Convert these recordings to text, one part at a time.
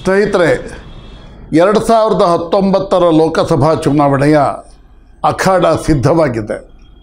ಸ್ನೇಹಿತರೆ ಎರಡು ಸಾವಿರದ ಹತ್ತೊಂಬತ್ತರ ಲೋಕಸಭಾ ಚುನಾವಣೆಯ ಅಖಾಡ ಸಿದ್ಧವಾಗಿದೆ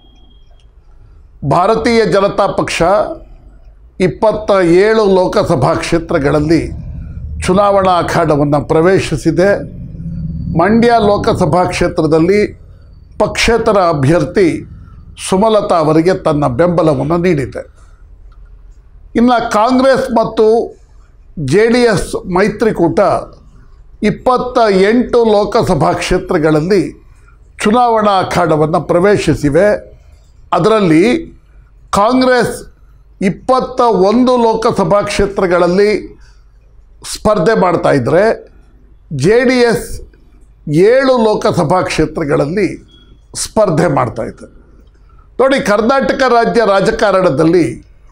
ಭಾರತೀಯ ಜನತಾ ಪಕ್ಷ ಇಪ್ಪತ್ತ ಏಳು ಲೋಕಸಭಾ ಕ್ಷೇತ್ರಗಳಲ್ಲಿ ಚುನಾವಣಾ ಅಖಾಡವನ್ನು ಪ್ರವೇಶಿಸಿದೆ ಮಂಡ್ಯ ಲೋಕಸಭಾ ಕ್ಷೇತ್ರದಲ್ಲಿ ಪಕ್ಷೇತರ ಅಭ್ಯರ್ಥಿ ಸುಮಲತಾ ಅವರಿಗೆ ತನ್ನ ಬೆಂಬಲವನ್ನು ನೀಡಿದೆ ಇನ್ನು ಕಾಂಗ್ರೆಸ್ ಮತ್ತು ಜೆ ಡಿ ಎಸ್ ಮೈತ್ರಿಕೂಟ ಇಪ್ಪತ್ತ ಎಂಟು ಲೋಕಸಭಾ ಕ್ಷೇತ್ರಗಳಲ್ಲಿ ಚುನಾವಣಾ ಅಖಾಡವನ್ನು ಪ್ರವೇಶಿಸಿವೆ ಅದರಲ್ಲಿ ಕಾಂಗ್ರೆಸ್ ಇಪ್ಪತ್ತ ಒಂದು ಲೋಕಸಭಾ ಕ್ಷೇತ್ರಗಳಲ್ಲಿ ಸ್ಪರ್ಧೆ ಮಾಡ್ತಾ ಇದ್ದರೆ ಜೆ ಡಿ ಎಸ್ ಏಳು ಲೋಕಸಭಾ ಕ್ಷೇತ್ರಗಳಲ್ಲಿ ಸ್ಪರ್ಧೆ ಮಾಡ್ತಾ ಇದೆ ನೋಡಿ ಕರ್ನಾಟಕ ರಾಜ್ಯ ರಾಜಕಾರಣದಲ್ಲಿ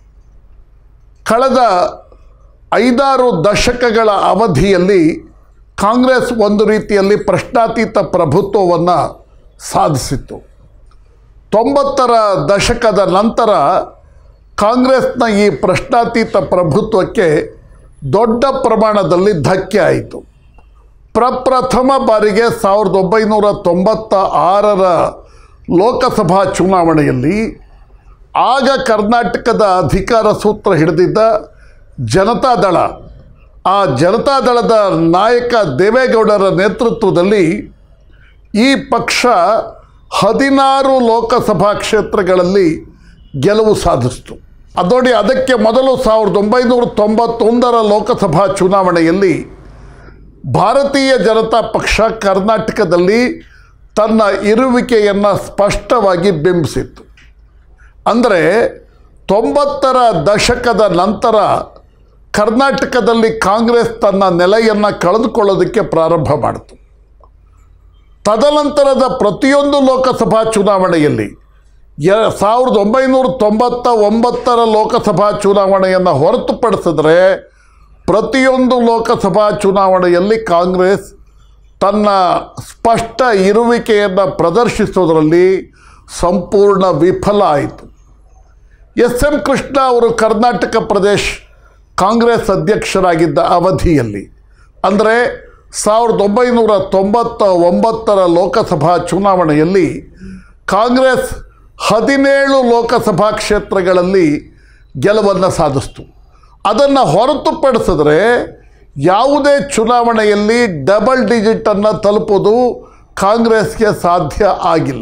ಕಳೆದ ಐದಾರು ದಶಕಗಳ ಅವಧಿಯಲ್ಲಿ ಕಾಂಗ್ರೆಸ್ ಒಂದು ರೀತಿಯಲ್ಲಿ ಪ್ರಶ್ನಾತೀತ ಪ್ರಭುತ್ವವನ್ನು ಸಾಧಿಸಿತ್ತು ತೊಂಬತ್ತರ ದಶಕದ ನಂತರ ಕಾಂಗ್ರೆಸ್ನ ಈ ಪ್ರಶ್ನಾತೀತ ಪ್ರಭುತ್ವಕ್ಕೆ ದೊಡ್ಡ ಪ್ರಮಾಣದಲ್ಲಿ ಧಕ್ಕೆ ಆಯಿತು ಪ್ರಪ್ರಥಮ ಬಾರಿಗೆ ಸಾವಿರದ ಒಂಬೈನೂರ ತೊಂಬತ್ತ ಆರರ ಲೋಕಸಭಾ ಚುನಾವಣೆಯಲ್ಲಿ ಆಗ ಕರ್ನಾಟಕದ ಅಧಿಕಾರ ಸೂತ್ರ ಹಿಡಿದಿದ್ದ ಜನತಾದಳ ಆ ಜನತಾದಳದ ನಾಯಕ ದೇವೇಗೌಡರ ನೇತೃತ್ವದಲ್ಲಿ ಈ ಪಕ್ಷ ಹದಿನಾರು ಲೋಕಸಭಾ ಕ್ಷೇತ್ರಗಳಲ್ಲಿ ಗೆಲುವು ಸಾಧಿಸಿತು ಅದು ನೋಡಿ ಅದಕ್ಕೆ ಮೊದಲು ಸಾವಿರದ ಒಂಬೈನೂರ ತೊಂಬತ್ತೊಂದರ ಲೋಕಸಭಾ ಚುನಾವಣೆಯಲ್ಲಿ ಭಾರತೀಯ ಜನತಾ ಪಕ್ಷ ಕರ್ನಾಟಕದಲ್ಲಿ ತನ್ನ ಇರುವಿಕೆಯನ್ನು ಸ್ಪಷ್ಟವಾಗಿ ಬಿಂಬಿಸಿತ್ತು ಅಂದರೆ ತೊಂಬತ್ತರ ದಶಕದ ನಂತರ ಕರ್ನಾಟಕದಲ್ಲಿ ಕಾಂಗ್ರೆಸ್ ತನ್ನ ನೆಲೆಯನ್ನು ಕಳೆದುಕೊಳ್ಳೋದಕ್ಕೆ ಪ್ರಾರಂಭ ಮಾಡಿತು ತದನಂತರದ ಪ್ರತಿಯೊಂದು ಲೋಕಸಭಾ ಚುನಾವಣೆಯಲ್ಲಿ ಯ ಸಾವಿರದ ಒಂಬೈನೂರ ತೊಂಬತ್ತ ಒಂಬತ್ತರ ಲೋಕಸಭಾ ಚುನಾವಣೆಯನ್ನು ಹೊರತುಪಡಿಸಿದ್ರೆ ಪ್ರತಿಯೊಂದು ಲೋಕಸಭಾ ಚುನಾವಣೆಯಲ್ಲಿ ಕಾಂಗ್ರೆಸ್ ತನ್ನ ಸ್ಪಷ್ಟ ಇರುವಿಕೆಯನ್ನು ಪ್ರದರ್ಶಿಸೋದರಲ್ಲಿ ಸಂಪೂರ್ಣ ವಿಫಲ ಆಯಿತು ಎಸ್ ಎಂ ಕೃಷ್ಣ ಅವರು ಕರ್ನಾಟಕ ಪ್ರದೇಶ್ ಕಾಂಗ್ರೆಸ್ ಅಧ್ಯಕ್ಷರಾಗಿದ್ದ ಅವಧಿಯಲ್ಲಿ ಅಂದರೆ ಸಾವಿರದ ಒಂಬೈನೂರ ತೊಂಬತ್ತ ಒಂಬತ್ತರ ಲೋಕಸಭಾ ಚುನಾವಣೆಯಲ್ಲಿ ಕಾಂಗ್ರೆಸ್ ಹದಿನೇಳು ಲೋಕಸಭಾ ಕ್ಷೇತ್ರಗಳಲ್ಲಿ ಗೆಲುವನ್ನು ಸಾಧಿಸ್ತು ಅದನ್ನು ಹೊರತುಪಡಿಸಿದ್ರೆ ಯಾವುದೇ ಚುನಾವಣೆಯಲ್ಲಿ ಡಬಲ್ ಡಿಜಿಟನ್ನು ತಲುಪೋದು ಕಾಂಗ್ರೆಸ್ಗೆ ಸಾಧ್ಯ ಆಗಿಲ್ಲ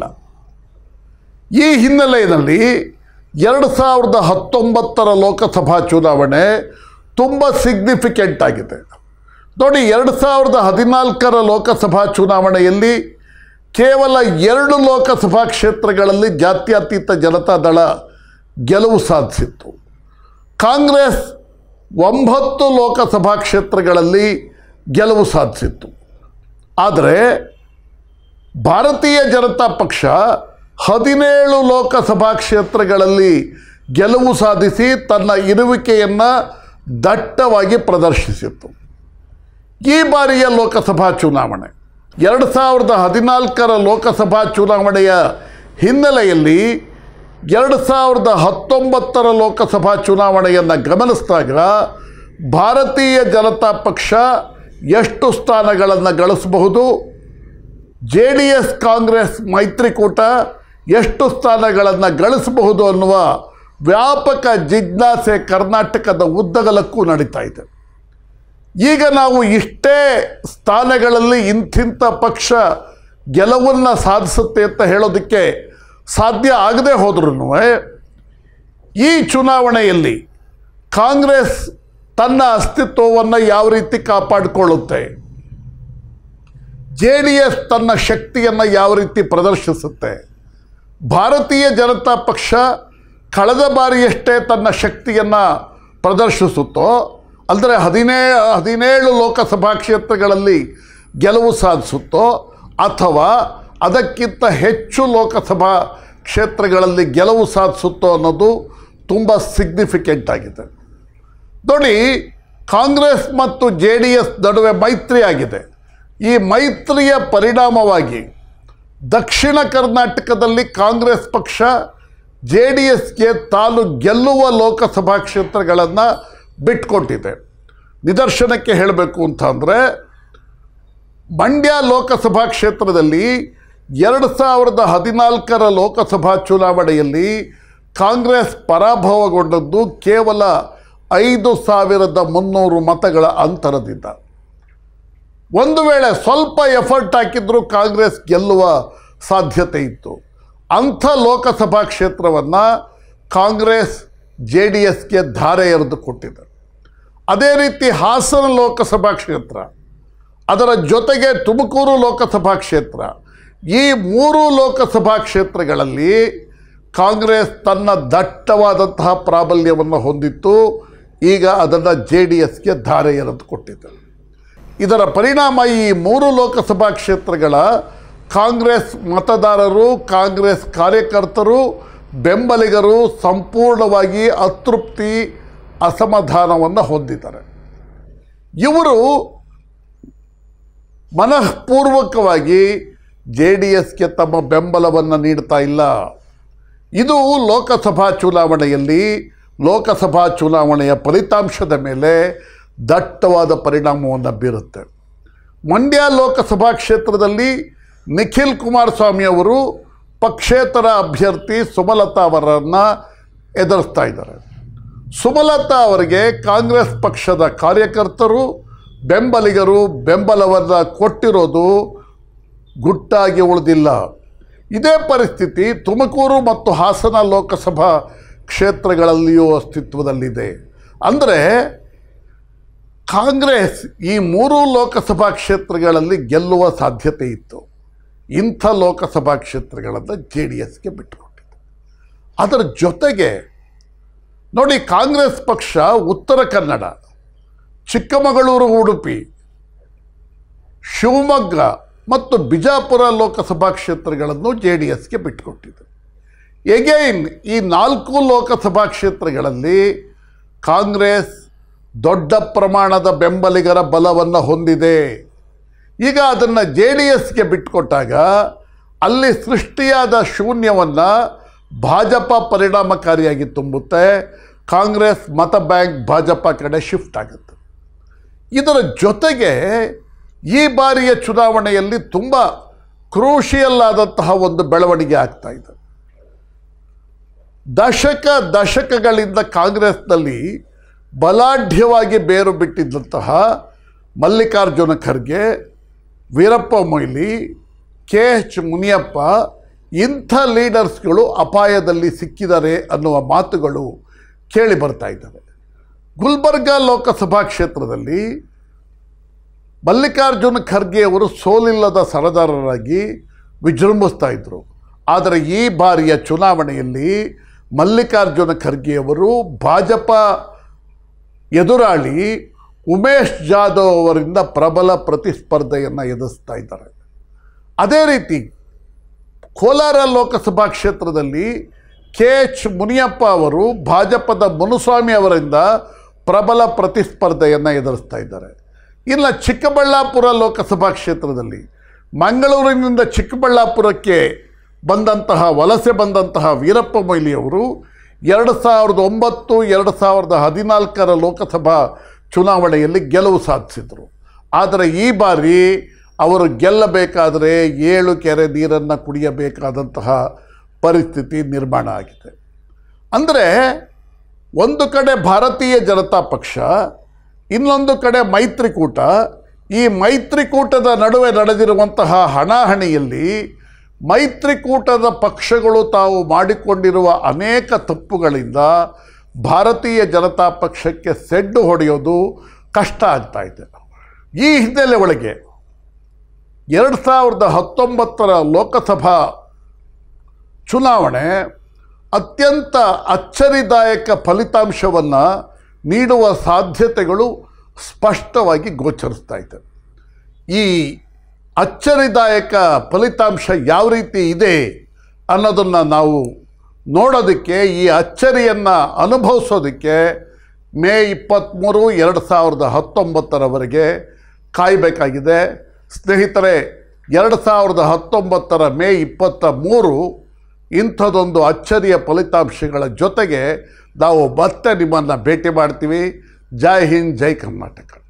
ಈ ಹಿನ್ನೆಲೆಯಲ್ಲಿ ಎರಡು ಸಾವಿರದ ಹತ್ತೊಂಬತ್ತರ ಲೋಕಸಭಾ ಚುನಾವಣೆ ತುಂಬ ಸಿಗ್ನಿಫಿಕೆಂಟ್ ಆಗಿದೆ ನೋಡಿ ಎರಡು ಸಾವಿರದ ಹದಿನಾಲ್ಕರ ಲೋಕಸಭಾ ಚುನಾವಣೆಯಲ್ಲಿ ಕೇವಲ ಎರಡು ಲೋಕಸಭಾ ಕ್ಷೇತ್ರಗಳಲ್ಲಿ ಜಾತ್ಯತೀತ ಜನತಾದಳ ಗೆಲುವು ಸಾಧಿಸಿತ್ತು ಕಾಂಗ್ರೆಸ್ ಒಂಬತ್ತು ಲೋಕಸಭಾ ಕ್ಷೇತ್ರಗಳಲ್ಲಿ ಗೆಲುವು ಸಾಧಿಸಿತ್ತು ಆದರೆ ಭಾರತೀಯ ಜನತಾ ಪಕ್ಷ ಹದಿನೇಳು ಲೋಕಸಭಾ ಕ್ಷೇತ್ರಗಳಲ್ಲಿ ಗೆಲುವು ಸಾಧಿಸಿ ತನ್ನ ಇರುವಿಕೆಯನ್ನು ದಟ್ಟವಾಗಿ ಪ್ರದರ್ಶಿಸಿತ್ತು ಈ ಬಾರಿಯ ಲೋಕಸಭಾ ಚುನಾವಣೆ ಎರಡು ಸಾವಿರದ ಹದಿನಾಲ್ಕರ ಲೋಕಸಭಾ ಚುನಾವಣೆಯ ಹಿನ್ನೆಲೆಯಲ್ಲಿ ಎರಡು ಸಾವಿರದ ಹತ್ತೊಂಬತ್ತರ ಲೋಕಸಭಾ ಚುನಾವಣೆಯನ್ನು ಗಮನಿಸಿದಾಗ ಭಾರತೀಯ ಜನತಾ ಪಕ್ಷ ಎಷ್ಟು ಸ್ಥಾನಗಳನ್ನು ಗಳಿಸಬಹುದು ಜೆ ಡಿ ಎಸ್ ಕಾಂಗ್ರೆಸ್ ಮೈತ್ರಿಕೂಟ ಎಷ್ಟು ಸ್ಥಾನಗಳನ್ನು ಗಳಿಸಬಹುದು ಅನ್ನುವ ವ್ಯಾಪಕ ಜಿಜ್ಞಾಸೆ ಕರ್ನಾಟಕದ ಉದ್ದಗಲಕ್ಕೂ ನಡೀತಾ ಇದೆ ಈಗ ನಾವು ಇಷ್ಟೇ ಸ್ಥಾನಗಳಲ್ಲಿ ಇಂಥಿಂಥ ಪಕ್ಷ ಗೆಲುವನ್ನು ಸಾಧಿಸುತ್ತೆ ಅಂತ ಹೇಳೋದಕ್ಕೆ ಸಾಧ್ಯ ಆಗದೆ ಹೋದ್ರೂ ಈ ಚುನಾವಣೆಯಲ್ಲಿ ಕಾಂಗ್ರೆಸ್ ತನ್ನ ಅಸ್ತಿತ್ವವನ್ನು ಯಾವ ರೀತಿ ಕಾಪಾಡಿಕೊಳ್ಳುತ್ತೆ ಜೆ ಡಿ ಎಸ್ ತನ್ನ ಶಕ್ತಿಯನ್ನು ಯಾವ ರೀತಿ ಪ್ರದರ್ಶಿಸುತ್ತೆ ಭಾರತೀಯ ಜನತಾ ಪಕ್ಷ ಕಳೆದ ಬಾರಿಯಷ್ಟೇ ತನ್ನ ಶಕ್ತಿಯನ್ನು ಪ್ರದರ್ಶಿಸುತ್ತೋ ಅಂದರೆ ಹದಿನೇ ಹದಿನೇಳು ಲೋಕಸಭಾ ಕ್ಷೇತ್ರಗಳಲ್ಲಿ ಗೆಲುವು ಸಾಧಿಸುತ್ತೋ ಅಥವಾ ಅದಕ್ಕಿಂತ ಹೆಚ್ಚು ಲೋಕಸಭಾ ಕ್ಷೇತ್ರಗಳಲ್ಲಿ ಗೆಲುವು ಸಾಧಿಸುತ್ತೋ ಅನ್ನೋದು ತುಂಬ ಸಿಗ್ನಿಫಿಕೆಂಟ್ ಆಗಿದೆ ನೋಡಿ ಕಾಂಗ್ರೆಸ್ ಮತ್ತು ಜೆ ಡಿ ಎಸ್ ನಡುವೆ ಮೈತ್ರಿ ಆಗಿದೆ ಈ ಮೈತ್ರಿಯ ಪರಿಣಾಮವಾಗಿ ದಕ್ಷಿಣ ಕರ್ನಾಟಕದಲ್ಲಿ ಕಾಂಗ್ರೆಸ್ ಪಕ್ಷ ಜೆ ಡಿ ಎಸ್ಗೆ ತಾನು ಗೆಲ್ಲುವ ಲೋಕಸಭಾ ಕ್ಷೇತ್ರಗಳನ್ನು ಬಿಟ್ಕೊಟ್ಟಿದೆ ನಿದರ್ಶನಕ್ಕೆ ಹೇಳಬೇಕು ಅಂತ ಅಂದರೆ ಮಂಡ್ಯ ಲೋಕಸಭಾ ಕ್ಷೇತ್ರದಲ್ಲಿ ಎರಡು ಸಾವಿರದ ಹದಿನಾಲ್ಕರ ಲೋಕಸಭಾ ಚುನಾವಣೆಯಲ್ಲಿ ಕಾಂಗ್ರೆಸ್ ಪರಾಭವಗೊಂಡದ್ದು ಕೇವಲ ಐದು ಸಾವಿರದ ಮುನ್ನೂರು ಮತಗಳ ಅಂತರದಿಂದ ಒಂದು ವೇಳೆ ಸ್ವಲ್ಪ ಎಫರ್ಟ್ ಹಾಕಿದ್ರೂ ಕಾಂಗ್ರೆಸ್ ಗೆಲ್ಲುವ ಸಾಧ್ಯತೆ ಇತ್ತು ಅಂಥ ಲೋಕಸಭಾ ಕ್ಷೇತ್ರವನ್ನು ಕಾಂಗ್ರೆಸ್ ಜೆ ಡಿ ಎಸ್ಗೆ ಧಾರೆ ಎರೆದು ಕೊಟ್ಟಿದೆ ಅದೇ ರೀತಿ ಹಾಸನ ಲೋಕಸಭಾ ಕ್ಷೇತ್ರ ಅದರ ಜೊತೆಗೆ ತುಮಕೂರು ಲೋಕಸಭಾ ಕ್ಷೇತ್ರ ಈ ಮೂರು ಲೋಕಸಭಾ ಕ್ಷೇತ್ರಗಳಲ್ಲಿ ಕಾಂಗ್ರೆಸ್ ತನ್ನ ದಟ್ಟವಾದಂತಹ ಪ್ರಾಬಲ್ಯವನ್ನು ಹೊಂದಿತ್ತು ಈಗ ಅದನ್ನು ಜೆ ಡಿ ಎಸ್ಗೆ ಧಾರೆ ಎರೆದು ಕೊಟ್ಟಿದೆ ಇದರ ಪರಿಣಾಮ ಈ ಮೂರು ಲೋಕಸಭಾ ಕ್ಷೇತ್ರಗಳ ಕಾಂಗ್ರೆಸ್ ಮತದಾರರು ಕಾಂಗ್ರೆಸ್ ಕಾರ್ಯಕರ್ತರು ಬೆಂಬಲಿಗರು ಸಂಪೂರ್ಣವಾಗಿ ಅತೃಪ್ತಿ ಅಸಮಾಧಾನವನ್ನು ಹೊಂದಿದ್ದಾರೆ ಇವರು ಮನಃಪೂರ್ವಕವಾಗಿ ಜೆ ಡಿ ಎಸ್ಗೆ ತಮ್ಮ ಬೆಂಬಲವನ್ನು ನೀಡ್ತಾ ಇಲ್ಲ ಇದು ಲೋಕಸಭಾ ಚುನಾವಣೆಯಲ್ಲಿ ಲೋಕಸಭಾ ಚುನಾವಣೆಯ ಫಲಿತಾಂಶದ ಮೇಲೆ ದಟ್ಟವಾದ ಪರಿಣಾಮವನ್ನು ಬೀರುತ್ತೆ ಮಂಡ್ಯ ಲೋಕಸಭಾ ಕ್ಷೇತ್ರದಲ್ಲಿ ನಿಖಿಲ್ ಕುಮಾರಸ್ವಾಮಿ ಅವರು ಪಕ್ಷೇತರ ಅಭ್ಯರ್ಥಿ ಸುಮಲತಾ ಅವರನ್ನು ಎದುರಿಸ್ತಾ ಇದ್ದಾರೆ ಸುಮಲತಾ ಅವರಿಗೆ ಕಾಂಗ್ರೆಸ್ ಪಕ್ಷದ ಕಾರ್ಯಕರ್ತರು ಬೆಂಬಲಿಗರು ಬೆಂಬಲವನ್ನು ಕೊಟ್ಟಿರೋದು ಗುಟ್ಟಾಗಿ ಉಳಿದಿಲ್ಲ ಇದೇ ಪರಿಸ್ಥಿತಿ ತುಮಕೂರು ಮತ್ತು ಹಾಸನ ಲೋಕಸಭಾ ಕ್ಷೇತ್ರಗಳಲ್ಲಿಯೂ ಅಸ್ತಿತ್ವದಲ್ಲಿದೆ ಅಂದರೆ ಕಾಂಗ್ರೆಸ್ ಈ ಮೂರು ಲೋಕಸಭಾ ಕ್ಷೇತ್ರಗಳಲ್ಲಿ ಗೆಲ್ಲುವ ಸಾಧ್ಯತೆ ಇತ್ತು ಇಂಥ ಲೋಕಸಭಾ ಕ್ಷೇತ್ರಗಳನ್ನು ಜೆ ಡಿ ಎಸ್ಗೆ ಬಿಟ್ಟುಕೊಟ್ಟಿದೆ ಅದರ ಜೊತೆಗೆ ನೋಡಿ ಕಾಂಗ್ರೆಸ್ ಪಕ್ಷ ಉತ್ತರ ಕನ್ನಡ ಚಿಕ್ಕಮಗಳೂರು ಉಡುಪಿ ಶಿವಮೊಗ್ಗ ಮತ್ತು ಬಿಜಾಪುರ ಲೋಕಸಭಾ ಕ್ಷೇತ್ರಗಳನ್ನು ಜೆ ಡಿ ಎಸ್ಗೆ ಬಿಟ್ಟುಕೊಟ್ಟಿದೆ ಎಗೈನ್ ಈ ನಾಲ್ಕು ಲೋಕಸಭಾ ಕ್ಷೇತ್ರಗಳಲ್ಲಿ ಕಾಂಗ್ರೆಸ್ ದೊಡ್ಡ ಪ್ರಮಾಣದ ಬೆಂಬಲಿಗರ ಬಲವನ್ನು ಹೊಂದಿದೆ ಈಗ ಅದನ್ನು ಜೆ ಡಿ ಎಸ್ಗೆ ಬಿಟ್ಟುಕೊಟ್ಟಾಗ ಅಲ್ಲಿ ಸೃಷ್ಟಿಯಾದ ಶೂನ್ಯವನ್ನು ಭಾಜಪ ಪರಿಣಾಮಕಾರಿಯಾಗಿ ತುಂಬುತ್ತೆ ಕಾಂಗ್ರೆಸ್ ಮತ ಬ್ಯಾಂಕ್ ಭಾಜಪ ಕಡೆ ಶಿಫ್ಟ್ ಆಗುತ್ತೆ ಇದರ ಜೊತೆಗೆ ಈ ಬಾರಿಯ ಚುನಾವಣೆಯಲ್ಲಿ ತುಂಬ ಕ್ರೂಷಿಯಲ್ ಆದಂತಹ ಒಂದು ಬೆಳವಣಿಗೆ ಆಗ್ತಾ ಇದೆ ದಶಕ ದಶಕಗಳಿಂದ ಕಾಂಗ್ರೆಸ್ನಲ್ಲಿ ಬಲಾಢ್ಯವಾಗಿ ಬೇರು ಬಿಟ್ಟಿದ್ದಂತಹ ಮಲ್ಲಿಕಾರ್ಜುನ ಖರ್ಗೆ ವೀರಪ್ಪ ಮೊಯ್ಲಿ ಕೆ ಎಚ್ ಮುನಿಯಪ್ಪ ಇಂಥ ಲೀಡರ್ಸ್ಗಳು ಅಪಾಯದಲ್ಲಿ ಸಿಕ್ಕಿದ್ದಾರೆ ಅನ್ನುವ ಮಾತುಗಳು ಕೇಳಿ ಬರ್ತಾ ಇದ್ದಾವೆ ಗುಲ್ಬರ್ಗ ಲೋಕಸಭಾ ಕ್ಷೇತ್ರದಲ್ಲಿ ಮಲ್ಲಿಕಾರ್ಜುನ ಖರ್ಗೆ ಅವರು ಸೋಲಿಲ್ಲದ ಸರದಾರರಾಗಿ ವಿಜೃಂಭಿಸ್ತಾ ಇದ್ದರು ಆದರೆ ಈ ಬಾರಿಯ ಚುನಾವಣೆಯಲ್ಲಿ ಮಲ್ಲಿಕಾರ್ಜುನ ಖರ್ಗೆಯವರು ಭಾಜಪ ಎದುರಾಳಿ ಉಮೇಶ್ ಜಾಧವ್ ಅವರಿಂದ ಪ್ರಬಲ ಪ್ರತಿಸ್ಪರ್ಧೆಯನ್ನು ಎದುರಿಸ್ತಾ ಇದ್ದಾರೆ ಅದೇ ರೀತಿ ಕೋಲಾರ ಲೋಕಸಭಾ ಕ್ಷೇತ್ರದಲ್ಲಿ ಕೆ ಎಚ್ ಮುನಿಯಪ್ಪ ಅವರು ಭಾಜಪದ ಮುನುಸ್ವಾಮಿ ಅವರಿಂದ ಪ್ರಬಲ ಪ್ರತಿಸ್ಪರ್ಧೆಯನ್ನು ಎದುರಿಸ್ತಾ ಇದ್ದಾರೆ ಇನ್ನು ಚಿಕ್ಕಬಳ್ಳಾಪುರ ಲೋಕಸಭಾ ಕ್ಷೇತ್ರದಲ್ಲಿ ಮಂಗಳೂರಿನಿಂದ ಚಿಕ್ಕಬಳ್ಳಾಪುರಕ್ಕೆ ಬಂದಂತಹ ವಲಸೆ ಬಂದಂತಹ ವೀರಪ್ಪ ಮೊಯ್ಲಿಯವರು ಎರಡು ಸಾವಿರದ ಒಂಬತ್ತು ಎರಡು ಸಾವಿರದ ಹದಿನಾಲ್ಕರ ಲೋಕಸಭಾ ಚುನಾವಣೆಯಲ್ಲಿ ಗೆಲುವು ಸಾಧಿಸಿದರು ಆದರೆ ಈ ಬಾರಿ ಅವರು ಗೆಲ್ಲಬೇಕಾದರೆ ಏಳು ಕೆರೆ ನೀರನ್ನು ಕುಡಿಯಬೇಕಾದಂತಹ ಪರಿಸ್ಥಿತಿ ನಿರ್ಮಾಣ ಆಗಿದೆ ಅಂದರೆ ಒಂದು ಕಡೆ ಭಾರತೀಯ ಜನತಾ ಪಕ್ಷ ಇನ್ನೊಂದು ಕಡೆ ಮೈತ್ರಿಕೂಟ ಈ ಮೈತ್ರಿಕೂಟದ ನಡುವೆ ನಡೆದಿರುವಂತಹ ಹಣಾಹಣಿಯಲ್ಲಿ ಮೈತ್ರಿಕೂಟದ ಪಕ್ಷಗಳು ತಾವು ಮಾಡಿಕೊಂಡಿರುವ ಅನೇಕ ತಪ್ಪುಗಳಿಂದ ಭಾರತೀಯ ಜನತಾ ಪಕ್ಷಕ್ಕೆ ಸೆಡ್ಡು ಹೊಡೆಯೋದು ಕಷ್ಟ ಆಗ್ತಾ ಇದೆ ಈ ಹಿನ್ನೆಲೆ ಒಳಗೆ ಎರಡು ಸಾವಿರದ ಹತ್ತೊಂಬತ್ತರ ಲೋಕಸಭಾ ಚುನಾವಣೆ ಅತ್ಯಂತ ಅಚ್ಚರಿದಾಯಕ ಫಲಿತಾಂಶವನ್ನು ನೀಡುವ ಸಾಧ್ಯತೆಗಳು ಸ್ಪಷ್ಟವಾಗಿ ಗೋಚರಿಸ್ತಾ ಇದೆ ಈ ಅಚ್ಚರಿದಾಯಕ ಫಲಿತಾಂಶ ಯಾವ ರೀತಿ ಇದೆ ಅನ್ನೋದನ್ನು ನಾವು ನೋಡೋದಕ್ಕೆ ಈ ಅಚ್ಚರಿಯನ್ನು ಅನುಭವಿಸೋದಕ್ಕೆ ಮೇ ಇಪ್ಪತ್ತ್ಮೂರು ಎರಡು ಸಾವಿರದ ಹತ್ತೊಂಬತ್ತರವರೆಗೆ ಕಾಯಬೇಕಾಗಿದೆ ಸ್ನೇಹಿತರೆ ಎರಡು ಸಾವಿರದ ಹತ್ತೊಂಬತ್ತರ ಮೇ ಇಪ್ಪತ್ತ ಮೂರು ಇಂಥದ್ದೊಂದು ಅಚ್ಚರಿಯ ಫಲಿತಾಂಶಗಳ ಜೊತೆಗೆ ನಾವು ಮತ್ತೆ ನಿಮ್ಮನ್ನು ಭೇಟಿ ಮಾಡ್ತೀವಿ ಜೈ ಹಿಂದ್ ಜೈ ಕರ್ನಾಟಕ